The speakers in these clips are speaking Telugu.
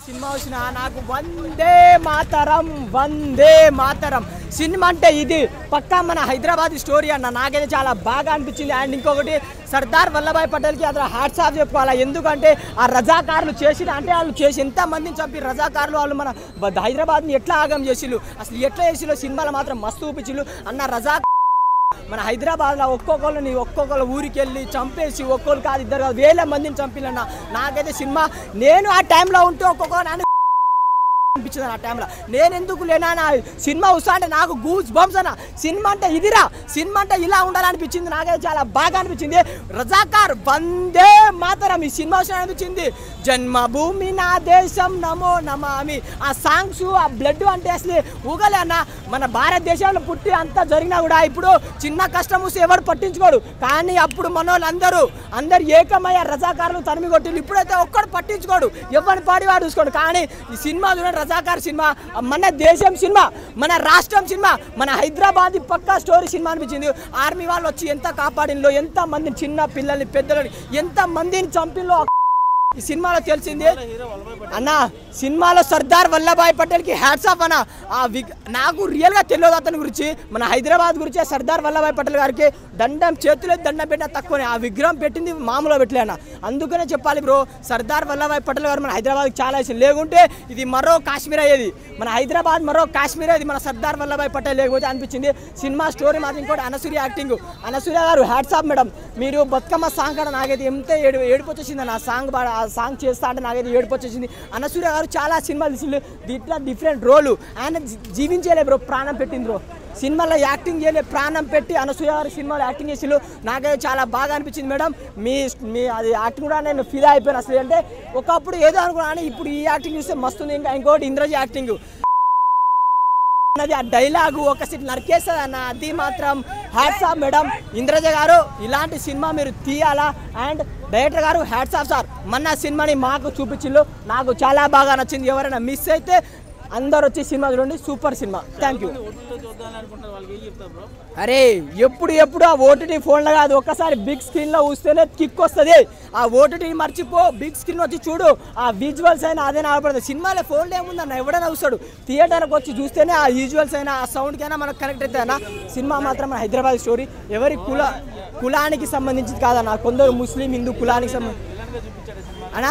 సినిమా వచ్చిన నాకు వందే మాతరం వందే మాతరం సినిమా అంటే ఇది పక్కా మన హైదరాబాద్ స్టోరీ అన్న నాకైతే చాలా బాగా అనిపించింది అండ్ ఇంకొకటి సర్దార్ వల్లభాయ్ పటేల్కి అతను హ్యాట్స్ ఆఫ్ చెప్పుకోవాలి ఎందుకంటే ఆ రజాకారులు చేసిన అంటే వాళ్ళు చేసి ఎంత మందిని చంపి రజాకారులు వాళ్ళు మన బ- హైదరాబాద్ని ఎట్లా ఆగం చేసిళ్ళు అసలు ఎట్లా చేసిలో సినిమాలో మాత్రం మస్తు చూపించిళ్ళు అన్న రజా మన హైదరాబాద్లో ఒక్కొక్కరిని ఒక్కొక్కరు ఊరికి వెళ్ళి చంపేసి ఒక్కొక్కరు కాదు ఇద్దరు కాదు వేల మందిని చంపిలన్న నాకైతే సినిమా నేను ఆ టైంలో ఉంటే ఒక్కొక్క నన్ను అనిపించింది ఆ టైంలో నేను ఎందుకు లేనా నా సినిమా వస్తా అంటే నాకు గూస్ బంప్స్ అన్న సినిమా అంటే ఇదిరా సినిమా అంటే ఇలా ఉండాలనిపించింది నాకైతే చాలా బాగా అనిపించింది రజాకార్ వందే మాతరం ఈ సినిమా వచ్చిన అనిపించింది జన్మభూమి నా దేశం నమో నమామి ఆ సాంగ్స్ ఆ బ్లడ్ అంటే అసలు ఊగలే అన్న మన భారతదేశంలో పుట్టి అంతా జరిగినా కూడా ఇప్పుడు చిన్న కష్టం వస్తే ఎవడు పట్టించుకోడు కానీ అప్పుడు మన వాళ్ళందరూ అందరు ఏకమయ్యే రజాకారులు తరిమి కొట్టిండు ఇప్పుడైతే ఒక్కడు పట్టించుకోడు ఎవరిని పాడి వాడు చూసుకోడు కానీ ఈ సినిమా చూడండి రజాకార్ సినిమా మన దేశం సినిమా మన రాష్ట్రం సినిమా మన హైదరాబాద్ పక్కా స్టోరీ సినిమా అనిపించింది ఆర్మీ వాళ్ళు వచ్చి ఎంత కాపాడినలో ఎంత మంది చిన్న పిల్లల్ని పెద్దలని ఎంత మందిని చంపిలో ఈ సినిమాలో తెలిసింది అన్న సినిమాలో సర్దార్ వల్లభాయ్ పటేల్కి హ్యాట్స్ ఆఫ్ అన్న ఆ విగ్ నాకు రియల్గా తెలియదు అతని గురించి మన హైదరాబాద్ గురించి సర్దార్ వల్లభాయ్ పటేల్ గారికి దండం చేతులే దండం పెట్టిన తక్కువనే ఆ విగ్రహం పెట్టింది మామూలుగా పెట్టలే అన్న అందుకనే చెప్పాలి బ్రో సర్దార్ వల్లభాయ్ పటేల్ గారు మన హైదరాబాద్కి చాలా ఇష్టం లేకుంటే ఇది మరో కాశ్మీర్ అయ్యేది మన హైదరాబాద్ మరో కాశ్మీర్ అయ్యేది మన సర్దార్ వల్లభాయ్ పటేల్ లేకపోతే అనిపించింది సినిమా స్టోరీ మాత్రం ఇంకోటి అనసూయ యాక్టింగ్ అనసూయ గారు హ్యాట్స్ ఆఫ్ మేడం మీరు బతుకమ్మ సాంగ్ కూడా నాకైతే ఎంత ఏడు ఏడుపు వచ్చేసింది ఆ సాంగ్ పాడ- ఆ సాంగ్ చేస్తా అంటే నాకైతే ఏడుపు వచ్చేసింది అనసూయ గారు చాలా సినిమాలు తీసిండు దీంట్లో డిఫరెంట్ రోలు ఆయన జీ- జీవించలే బ్రో ప్రాణం పెట్టింది బ్రో సినిమాలో యాక్టింగ్ చేయలే ప్రాణం పెట్టి అనసూయ గారు సినిమాలో యాక్టింగ్ చేసిండు నాకైతే చాలా బాగా అనిపించింది మేడం మీ మీ అది యాక్టింగ్ కూడా నేను ఫీల్ అయిపోయాను అసలు అంటే ఒకప్పుడు ఏదో అనుకున్నాను ఇప్పుడు ఈ యాక్టింగ్ చూస్తే మస్తుంది ఇంకా ఇంకోటి ఇంద్రజీ యాక్టింగ్ అన్నది ఆ డైలాగు ఒక సీట్ నరికేస్తుంది అన్న అది మాత్రం హ్యాట్స్ ఆఫ్ మేడం ఇంద్రజ గారు ఇలాంటి సినిమా మీరు తీయాలా అండ్ డైరెక్టర్ గారు హ్యాట్స్ ఆఫ్ సార్ మొన్న సినిమాని మాకు చూపించిల్లు నాకు చాలా బాగా నచ్చింది ఎవరైనా మిస్ అయితే అందరు వచ్చి సినిమా చూడండి సూపర్ సినిమా థ్యాంక్ యూ అరే ఎప్పుడు ఎప్పుడు ఆ ఓటీటీ ఫోన్లో కాదు ఒక్కసారి బిగ్ స్క్రీన్లో చూస్తేనే కిక్ వస్తుంది ఆ ఓటీటీ మర్చిపో బిగ్ స్క్రీన్ వచ్చి చూడు ఆ విజువల్స్ అయినా అదే ఆడపడుతుంది సినిమాలో ఫోన్లో ఏముందన్న ఎవడైనా చూస్తాడు థియేటర్కి వచ్చి చూస్తేనే ఆ విజువల్స్ అయినా ఆ సౌండ్కైనా మనకు కనెక్ట్ అవుతాయన్నా సినిమా మాత్రం మన హైదరాబాద్ స్టోరీ ఎవరి కుల కులానికి సంబంధించింది కాదన్న కొందరు ముస్లిం హిందూ కులానికి సంబంధించి అన్నా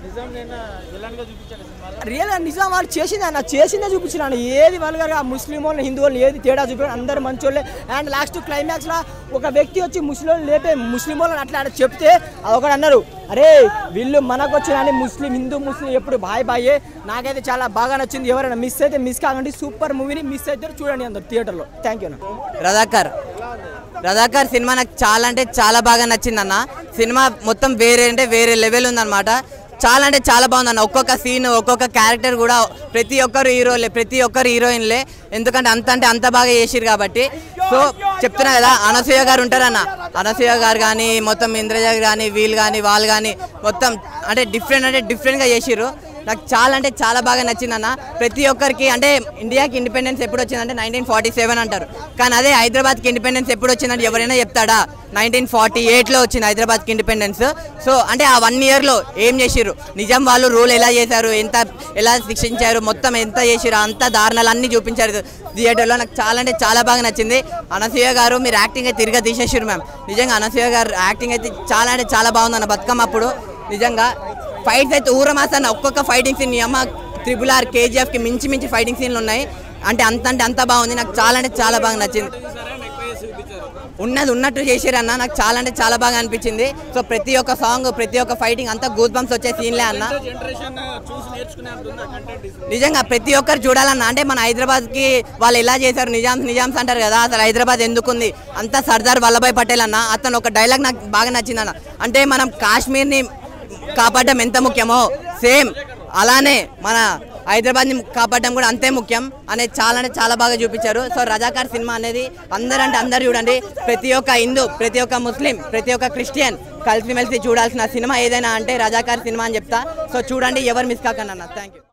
రియల్ నిజం వాళ్ళు చేసింది అన్న చేసిందే చూపించినాను ఏది వల్గర్గా ముస్లిం వాళ్ళు హిందూ వాళ్ళు ఏది తేడా చూపించారు అందరు మంచోళ్ళే అండ్ లాస్ట్ క్లైమాక్స్లో ఒక వ్యక్తి వచ్చి ముస్లిం లేపే ముస్లిం వాళ్ళని అట్లా అట్లా చెప్తే ఒకడు అన్నారు అరే వీళ్ళు మనకు వచ్చిన ముస్లిం హిందూ ముస్లిం ఎప్పుడు బాయ్ బాయే నాకైతే చాలా బాగా నచ్చింది ఎవరైనా మిస్ అయితే మిస్ కాకండి సూపర్ మూవీని మిస్ అయితే చూడండి అందరు థియేటర్లో థ్యాంక్ యూ అన్న రజాకర్ రజాకర్ సినిమా నాకు చాలా అంటే చాలా బాగా నచ్చిందన్న సినిమా మొత్తం వేరే అంటే వేరే లెవెల్ ఉందన్నమాట చాలా అంటే చాలా బాగుందన్న ఒక్కొక్క సీన్ ఒక్కొక్క క్యారెక్టర్ కూడా ప్రతి ఒక్కరు హీరోలే ప్రతి ఒక్కరు హీరోయిన్లే ఎందుకంటే అంత అంటే అంత బాగా చేసిరు కాబట్టి సో చెప్తున్నా కదా అనసూయ గారు ఉంటారన్న అనసూయ గారు కానీ మొత్తం ఇంద్రజ కానీ వీళ్ళు కానీ వాళ్ళు కానీ మొత్తం అంటే డిఫరెంట్ అంటే డిఫరెంట్గా చేసిర్రు నాకు చాలా అంటే చాలా బాగా నచ్చిందన్న ప్రతి ఒక్కరికి అంటే ఇండియాకి ఇండిపెండెన్స్ ఎప్పుడు వచ్చిందంటే నైన్టీన్ ఫార్టీ సెవెన్ అంటారు కానీ అదే హైదరాబాద్కి ఇండిపెండెన్స్ ఎప్పుడు వచ్చిందంటే ఎవరైనా చెప్తాడా నైన్టీన్ ఫార్టీ ఎయిట్లో వచ్చింది హైదరాబాద్కి ఇండిపెండెన్స్ సో అంటే ఆ వన్ ఇయర్లో ఏం చేసిర్రు నిజాం వాళ్ళు రూల్ ఎలా చేశారు ఎంత ఎలా శిక్షించారు మొత్తం ఎంత చేసిరు అంత దారుణాలు అన్నీ చూపించారు థియేటర్లో నాకు చాలా అంటే చాలా బాగా నచ్చింది అనసూయ గారు మీరు యాక్టింగ్ అయితే తిరిగా తీసేసారు మ్యామ్ నిజంగా అనసూయ గారు యాక్టింగ్ అయితే చాలా అంటే చాలా బాగుందన్న బతుకమ్మ అప్పుడు నిజంగా ఫైట్స్ అయితే ఊరమాసన్న ఒక్కొక్క ఫైటింగ్ సీన్ అమ్మ త్రిబుల్ ఆర్ కేజీఎఫ్కి మించి మించి ఫైటింగ్ సీన్లు ఉన్నాయి అంటే అంత అంటే అంత బాగుంది నాకు చాలా అంటే చాలా బాగా నచ్చింది ఉన్నది ఉన్నట్టు చేసారన్న నాకు చాలా అంటే చాలా బాగా అనిపించింది సో ప్రతి ఒక్క సాంగ్ ప్రతి ఒక్క ఫైటింగ్ అంతా గూస్ బంప్స్ వచ్చే సీన్లే అన్న నిజంగా ప్రతి ఒక్కరు చూడాలన్న అంటే మన హైదరాబాద్కి వాళ్ళు ఎలా చేశారు నిజామ్స్ నిజామ్స్ అంటారు కదా అసలు హైదరాబాద్ ఎందుకుంది అంతా సర్దార్ వల్లభాయ్ పటేల్ అన్న అతను ఒక డైలాగ్ నాకు బాగా నచ్చిందన్న అంటే మనం కాశ్మీర్ని కాపాడడం ఎంత ముఖ్యమో సేమ్ అలానే మన హైదరాబాద్ని కాపాడడం కూడా అంతే ముఖ్యం అనేది చాలా అంటే చాలా బాగా చూపించారు సో రజాకార్ సినిమా అనేది అందరంటే అందరు చూడండి ప్రతి ఒక్క హిందూ ప్రతి ఒక్క ముస్లిం ప్రతి ఒక్క క్రిస్టియన్ కలిసిమెలిసి చూడాల్సిన సినిమా ఏదైనా అంటే రజాకార్ సినిమా అని చెప్తా సో చూడండి ఎవరు మిస్ కాకండి అన్న థ్యాంక్ యూ